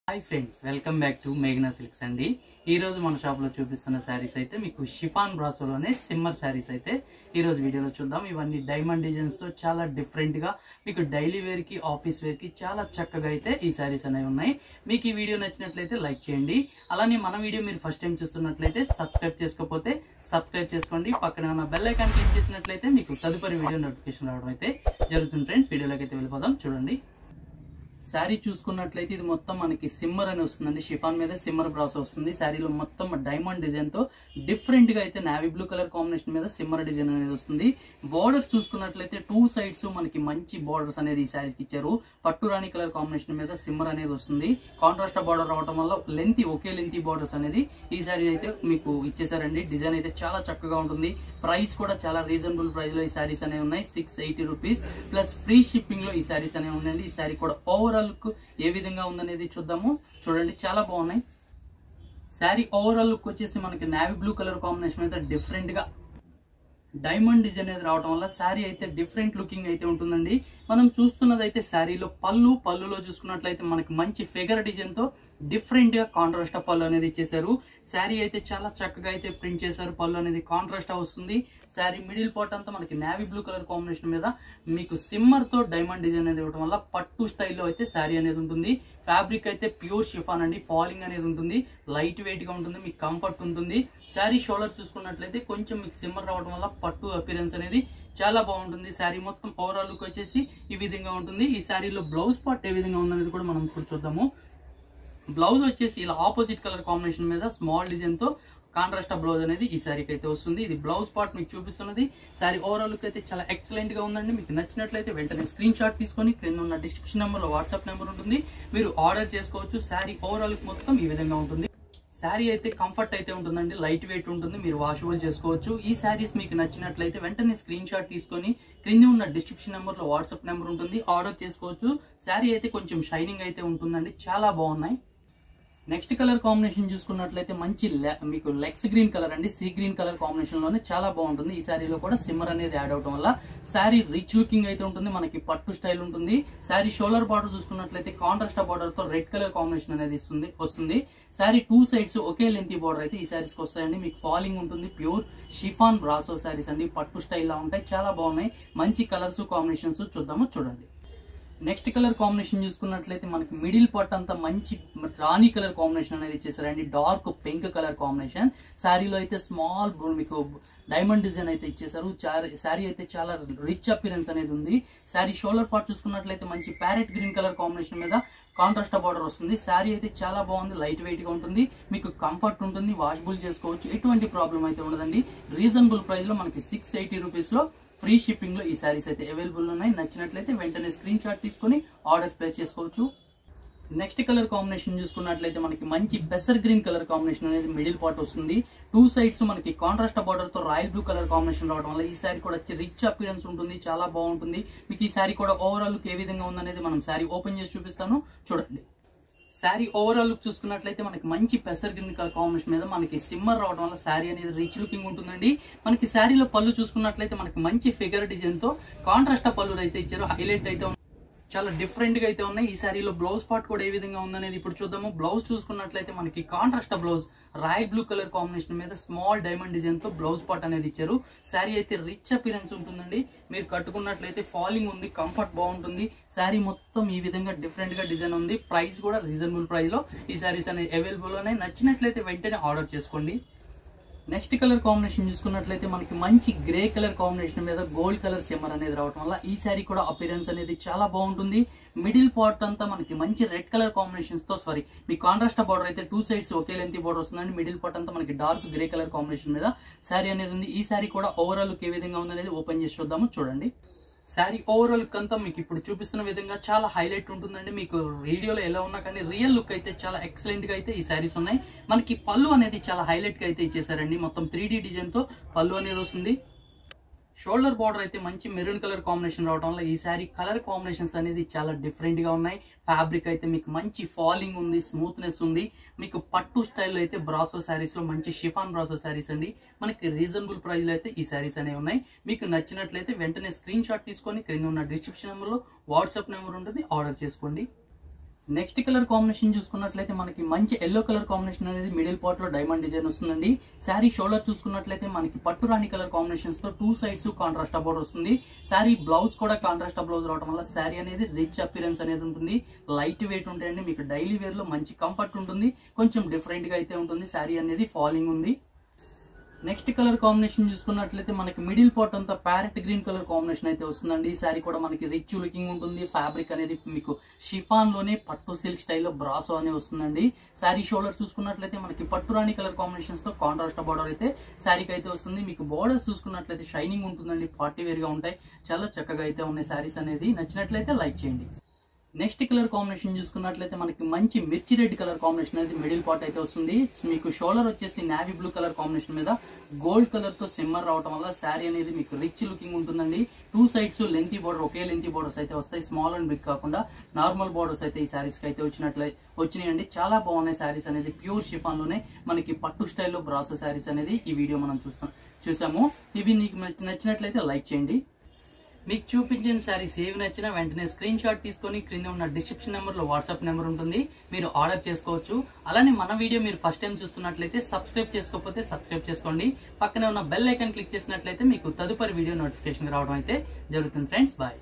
Hi friends welcome back to మేఘనా silks అండి ఈ రోజు మన షాప్ లో చూపిస్తున్న శారీస్ అయితే మీకు షిఫాన్ బ్రాసోలోనే సిమ్మర్ శారీస్ అయితే ఈ రోజు వీడియోలో చూద్దాం ఇవన్నీ డైమండ్ డిజైన్స్ తో చాలా డిఫరెంట్ గా మీకు డైలీ వేర్ కి ఆఫీస్ వేర్ కి చాలా చక్కగా అయితే ఈ శారీస్ అనేవి ఉన్నాయి మీకు ఈ వీడియో నచ్చినట్లయితే లైక్ చేయండి అలానే మన వీడియో మీరు ఫస్ట్ టైం చూస్తున్నట్లయితే సబ్స్క్రైబ్ చేసుకోకపోతే సబ్స్క్రైబ్ చేసుకోండి పక్కనే ఉన్న బెల్ ఐకాన్ క్లిక్ చేసినట్లయితే మీకు తదుపరి వీడియో నోటిఫికేషన్ రావడం అయితే జరుగుతుంది ఫ్రెండ్స్ వీడియోలోకి అయితే వెళ్ళిపోదాం చూడండి శారీ చూసుకున్నట్లయితే ఇది మొత్తం మనకి సిమ్మర్ అని వస్తుందండి షిఫాన్ మీద సిమ్మర్ బ్రాస్ వస్తుంది శారీలో మొత్తం డైమండ్ డిజైన్ తో డిఫరెంట్ గా అయితే నావీ బ్లూ కలర్ కాంబినేషన్ మీద సిమ్మర్ డిజైన్ అనేది వస్తుంది బోర్డర్స్ చూసుకున్నట్లయితే టూ సైడ్స్ మనకి మంచి బోర్డర్స్ అనేది ఈ శారీకి ఇచ్చారు పట్టు రాణి కలర్ కాంబినేషన్ మీద సిమ్మర్ అనేది వస్తుంది కాంట్రాస్ట్ బార్డర్ రావడం వల్ల లెంత్ ఒకే లెంత్ బోర్డర్స్ అనేది ఈ శారీ అయితే మీకు ఇచ్చేసారండి డిజైన్ అయితే చాలా చక్కగా ఉంటుంది ప్రైస్ కూడా చాలా రీజనబుల్ ప్రైస్ లో ఈ శారీస్ అనేవి ఉన్నాయి six eighty rupees plus free shipping లో ఈ శారీస్ అనేవి ఉన్నాయండి ఈ శారీ కూడా ఓవరాల్ లుక్ ఏ విధంగా ఉందనేది చూద్దాము చూడండి చాలా బాగున్నాయి శారీ ఓవరాల్ లుక్ వచ్చేసి మనకి నావీ బ్లూ కలర్ కాంబినేషన్ మీద డిఫరెంట్ గా డైమండ్ డిజైన్ అనేది రావడం వల్ల శారీ అయితే డిఫరెంట్ లుకింగ్ అయితే ఉంటుందండి మనం చూస్తున్నది అయితే శారీలో పళ్ళు పళ్ళులో చూసుకున్నట్లయితే మనకి మంచి ఫిగర్ డిజైన్ తో డిఫరెంట్ గా కాంట్రాస్ట్ పళ్ళు అనేది ఇచ్చేసారు శారీ అయితే చాలా చక్కగా అయితే ప్రింట్ చేశారు పళ్ళు అనేది కాంట్రాస్ట్ వస్తుంది శారీ మిడిల్ పార్ట్ అంతా మనకి నావీ బ్లూ కలర్ కాంబినేషన్ మీద మీకు సిమ్మర్ తో డైమండ్ డిజైన్ అనేది ఇవ్వడం వల్ల పట్టు స్టైల్లో అయితే శారీ అనేది ఉంటుంది ఫ్యాబ్రిక్ అయితే ప్యూర్ షిఫాన్ అండి ఫాలింగ్ అనేది ఉంటుంది లైట్ వెయిట్ గా ఉంటుంది మీకు కంఫర్ట్ ఉంటుంది శారీ షోల్డర్ చూసుకున్నట్లయితే కొంచెం మీకు సిమ్మర్ రావడం వల్ల పట్టు అపిరెన్స్ అనేది చాలా బాగుంటుంది శారీ మొత్తం ఓవరాల్ లుక్ వచ్చేసి ఈ విధంగా ఉంటుంది ఈ శారీలో బ్లౌజ్ పార్ట్ ఏ విధంగా ఉందనేది కూడా మనం ఇప్పుడు చూద్దాము బ్లౌజ్ వచ్చేసి ఇలా ఆపోజిట్ కలర్ కాంబినేషన్ మీద స్మాల్ డిజైన్ తో కాంట్రాస్ట్ బ్లౌజ్ అనేది ఈ శారీకి అయితే వస్తుంది ఇది బ్లౌజ్ పార్ట్ మీకు చూపిస్తున్నది శారీ ఓవరాల్ లుక్ అయితే చాలా ఎక్సలెంట్ గా ఉందండి మీకు నచ్చినట్లయితే వెంటనే స్క్రీన్ షాట్ తీసుకొని క్రింద ఉన్న డిస్క్రిప్షన్ నెంబర్ లో వాట్సాప్ నెంబర్ ఉంటుంది మీరు ఆర్డర్ చేసుకోవచ్చు శారీ ఓవరాల్ లుక్ మొత్తం ఈ విధంగా ఉంటుంది శారీ అయితే కంఫర్ట్ అయితే ఉంటుందండి లైట్ వెయిట్ ఉంటుంది మీరు వాషబుల్ చేసుకోవచ్చు ఈ శారీస్ మీకు నచ్చినట్లయితే వెంటనే స్క్రీన్ షాట్ తీసుకొని క్రింది ఉన్న డిస్క్రిప్షన్ నెంబర్ లో వాట్సాప్ నెంబర్ ఉంటుంది ఆర్డర్ చేసుకోవచ్చు శారీ అయితే కొంచెం షైనింగ్ అయితే ఉంటుందండి చాలా బాగున్నాయి నెక్స్ట్ కలర్ కాంబినేషన్ చూసుకున్నట్లయితే మంచి లె- మీకు లెక్స్ గ్రీన్ కలర్ అండి సీ గ్రీన్ కలర్ కాంబినేషన్ లోనే చాలా బాగుంటుంది ఈ శారీలో కూడా సిమ్మర్ అనేది యాడ్ అవడం వల్ల శారీ రిచ్ లుకింగ్ అయితే ఉంటుంది మనకి పట్టు స్టైల్ ఉంటుంది శారీ షోల్డర్ బార్డర్ చూసుకున్నట్లయితే కాంట్రాస్ట్ బార్డర్ తో రెడ్ కలర్ కాంబినేషన్ అనేది ఇస్తుంది వస్తుంది శారీ టూ సైడ్స్ ఒకే లెంత్ బార్డర్ అయితే ఈ శారీస్ కి వస్తాయండి మీకు ఫాలింగ్ ఉంటుంది ప్యూర్ షిఫాన్ బ్రాసో శారీస్ అండి పట్టు స్టైల్ లా ఉంటాయి చాలా బాగున్నాయి మంచి కలర్స్ కాంబినేషన్స్ చూద్దాము చూడండి నెక్స్ట్ కలర్ కాంబినేషన్ చూసుకున్నట్లయితే మనకి మిడిల్ పార్ట్ అంతా మంచి రాణి కలర్ కాంబినేషన్ అనేది ఇచ్చేసారండి డార్క్ పింక్ కలర్ కాంబినేషన్ శారీలో అయితే స్మాల్ మీకు డైమండ్ డిజైన్ అయితే ఇచ్చేసారు శారీ అయితే చాలా రిచ్ అపిరెన్స్ అనేది ఉంది శారీ షోల్డర్ పార్ట్ చూసుకున్నట్లయితే మంచి ప్యారెట్ గ్రీన్ కలర్ కాంబినేషన్ మీద కాంట్రాస్ట్ బార్డర్ వస్తుంది శారీ అయితే చాలా బాగుంది లైట్ వెయిట్ గా ఉంటుంది మీకు కంఫర్ట్ ఉంటుంది వాషబుల్ చేసుకోవచ్చు ఎటువంటి ప్రాబ్లం అయితే ఉండదండి రీజనబుల్ ప్రైస్ లో మనకి సిక్స్ ఎయిటీ రూపీస్ లో ఫ్రీ షిప్పింగ్ లో ఈ శారీస్ అయితే అవైలబుల్ ఉన్నాయి నచ్చినట్లయితే వెంటనే స్క్రీన్ షాట్ తీసుకొని ఆర్డర్స్ ప్లేస్ చేసుకోవచ్చు నెక్స్ట్ కలర్ కాంబినేషన్ చూసుకున్నట్లయితే మనకి మంచి బెసర్ గ్రీన్ కలర్ కాంబినేషన్ అనేది మిడిల్ పార్ట్ వస్తుంది టూ సైడ్స్ మనకి కాంట్రాస్ట్ బార్డర్ తో రాయల్ బ్లూ కలర్ కాంబినేషన్ రావడం వల్ల ఈ శారీ కూడా రిచ్ అపిరెన్స్ ఉంటుంది చాలా బాగుంటుంది మీకు ఈ శారీ కూడా ఓవరాల్ లుక్ ఏ విధంగా ఉందనేది మనం శారీ ఓపెన్ చేసి చూపిస్తాను చూడండి శారీ ఓవరాల్ లుక్ చూసుకున్నట్లయితే మనకి మంచి పెసర్ గ్రీన్ కలర్ కాంబినేషన్ మీద మనకి సిమ్మర్ రావడం వల్ల శారీ అనేది రిచ్ లుకింగ్ ఉంటుందండి మనకి శారీలో పళ్ళు చూసుకున్నట్లయితే మనకి మంచి ఫిగర్ డిజైన్ తో కాంట్రాస్ట్ పళ్ళు అయితే ఇచ్చారు హైలైట్ అయితే ఉంది. చాలా డిఫరెంట్ గా అయితే ఉన్నాయి ఈ శారీలో బ్లౌజ్ పార్ట్ కూడా ఏ విధంగా ఉందనేది ఇప్పుడు చూద్దాము బ్లౌజ్ చూసుకున్నట్లయితే మనకి contrast blouse royal blue colour combination మీద స్మాల్ డైమండ్ డిజైన్ తో బ్లౌజ్ పార్ట్ అనేది ఇచ్చారు శారీ అయితే రిచ్ అపిరెన్స్ ఉంటుందండి మీరు కట్టుకున్నట్లయితే ఫాలింగ్ ఉంది కంఫర్ట్ బాగుంటుంది శారీ మొత్తం ఈ విధంగా డిఫరెంట్ గా డిజైన్ ఉంది ప్రైస్ కూడా రీజనబుల్ ప్రైస్ లో ఈ శారీస్ అనేది అవైలబుల్ ఉన్నాయి నచ్చినట్లయితే వెంటనే ఆర్డర్ చేసుకోండి నెక్స్ట్ కలర్ కాంబినేషన్ చూసుకున్నట్లయితే మనకి మంచి గ్రే కలర్ కాంబినేషన్ మీద గోల్డ్ కలర్ సిమ్మర్ అనేది రావడం వల్ల ఈ శారీ కూడా అపిరెన్స్ అనేది చాలా బాగుంటుంది మిడిల్ పార్ట్ అంతా మనకి మంచి రెడ్ కలర్ కాంబినేషన్స్ తో సారీ మీ కాంట్రాస్ట్ బార్డర్ అయితే టూ సైడ్స్ ఒకే లెంత్ బార్డర్ వస్తుందండి మిడిల్ పార్ట్ అంతా మనకి డార్క్ గ్రే కలర్ కాంబినేషన్ మీద శారీ అనేది ఉంది ఈ శారీ కూడా ఓవరాల్ లుక్ ఏ విధంగా ఉందనేది ఓపెన్ చేసి చూద్దాము చూడండి శారీ ఓవరాల్ లుక్ అంతా మీకు ఇప్పుడు చూపిస్తున్న విధంగా చాలా హైలైట్ ఉంటుందండి మీకు వీడియోలో ఎలా ఉన్నా కానీ రియల్ లుక్ అయితే చాలా ఎక్సలెంట్ గా అయితే ఈ శారీస్ ఉన్నాయి మనకి పళ్ళు అనేది చాలా హైలైట్ గా అయితే ఇచ్చేసారండి మొత్తం త్రీ డిజైన్ తో పళ్ళు అనేది వస్తుంది షోల్డర్ బార్డర్ అయితే మంచి మెరూన్ కలర్ కాంబినేషన్ రావడం వల్ల ఈ శారీ కలర్ కాంబినేషన్స్ అనేది చాలా డిఫరెంట్ గా ఉన్నాయి ఫ్యాబ్రిక్ అయితే మీకు మంచి ఫాలింగ్ ఉంది స్మూత్నెస్ ఉంది మీకు పట్టు స్టైల్లో అయితే బ్రాసో శారీస్ లో మంచి షిఫాన్ బ్రాసో శారీస్ అండి మనకి రీజనబుల్ ప్రైస్ లో అయితే ఈ శారీస్ అనేవి ఉన్నాయి మీకు నచ్చినట్లయితే వెంటనే స్క్రీన్ షాట్ తీసుకొని క్రింద ఉన్న డిస్క్రిప్షన్ నెంబర్ లో వాట్సాప్ నెంబర్ ఉంటుంది ఆర్డర్ చేసుకోండి నెక్స్ట్ కలర్ కాంబినేషన్ చూసుకున్నట్లయితే మనకి మంచి ఎల్లో కలర్ కాంబినేషన్ అనేది మిడిల్ పార్ట్ లో డైమండ్ డిజైన్ వస్తుందండి శారీ షోల్డర్ చూసుకున్నట్లయితే మనకి పట్టు రాణి కలర్ కాంబినేషన్స్ తో టూ సైడ్స్ కాంట్రాస్ట్ అబౌట్ వస్తుంది శారీ బ్లౌజ్ కూడా కాంట్రాస్ట్ బ్లౌజ్ రావడం వల్ల శారీ అనేది రిచ్ అపిరెన్స్ అనేది ఉంటుంది లైట్ వెయిట్ ఉంటాయండి మీకు డైలీ వేర్ లో మంచి కంఫర్ట్ ఉంటుంది కొంచెం డిఫరెంట్ గా అయితే ఉంటుంది శారీ అనేది ఫాలింగ్ ఉంది నెక్స్ట్ కలర్ కాంబినేషన్ చూసుకున్నట్లయితే మనకి మిడిల్ పార్ట్ అంతా ప్యారెట్ గ్రీన్ కలర్ కాంబినేషన్ అయితే వస్తుందండి ఈ శారీ కూడా మనకి రిచ్ లుకింగ్ ఉంటుంది ఫ్యాబ్రిక్ అనేది మీకు షిఫాన్ లోనే పట్టు సిల్క్ స్టైల్లో బ్రాసో అనేది వస్తుందండి శారీ షోల్డర్ చూసుకున్నట్లయితే మనకి పట్టు రాణి కలర్ కాంబినేషన్స్ తో కాంట్రాస్ట్ బార్డర్ అయితే శారీకి అయితే వస్తుంది మీకు బోర్డర్స్ చూసుకున్నట్లయితే షైనింగ్ ఉంటుందండి పార్టీ వేర్ గా ఉంటాయి చాలా చక్కగా అయితే ఉన్నాయి శారీస్ అనేది నచ్చినట్లయితే లైక్ చేయండి నెక్స్ట్ కలర్ కాంబినేషన్ చూసుకున్నట్లయితే మనకి మంచి మిర్చి రెడ్ కలర్ కాంబినేషన్ అనేది మిడిల్ పార్ట్ అయితే వస్తుంది మీకు షోల్డర్ వచ్చేసి నావీ బ్లూ కలర్ కాంబినేషన్ మీద గోల్డ్ కలర్ తో సిమ్మర్ రావడం వల్ల శారీ అనేది మీకు రిచ్ లుకింగ్ ఉంటుందండి టూ సైడ్స్ లెంతీ బోర్డర్ ఒకే లెంతీ బోర్డర్స్ అయితే వస్తాయి స్మాల్ అండ్ బిగ్ కాకుండా నార్మల్ బోర్డర్స్ అయితే ఈ శారీస్ కి అయితే వచ్చినట్లయి వచ్చినాయండి చాలా బాగున్నాయి శారీస్ అనేది ప్యూర్ షిఫాన్ లోనే మనకి పట్టు స్టైల్లో బ్రాసో శారీస్ అనేది ఈ వీడియో మనం చూస్తాం చూసాము ఇవి నీకు నచ్చినట్లయితే లైక్ చేయండి మీకు చూపించిన శారీస్ ఏవి నచ్చినా వెంటనే స్క్రీన్ షాట్ తీసుకొని క్రింద ఉన్న డిస్క్రిప్షన్ నెంబర్ లో వాట్సాప్ నెంబర్ ఉంటుంది మీరు ఆర్డర్ చేసుకోవచ్చు అలానే మన వీడియో మీరు ఫస్ట్ టైం చూస్తున్నట్లయితే సబ్స్క్రైబ్ చేసుకోకపోతే సబ్స్క్రైబ్ చేసుకోండి పక్కనే ఉన్న బెల్ ఐకాన్ క్లిక్ చేసినట్లయితే మీకు తదుపరి వీడియో నోటిఫికేషన్ రావడం అయితే జరుగుతుంది ఫ్రెండ్స్ బాయ్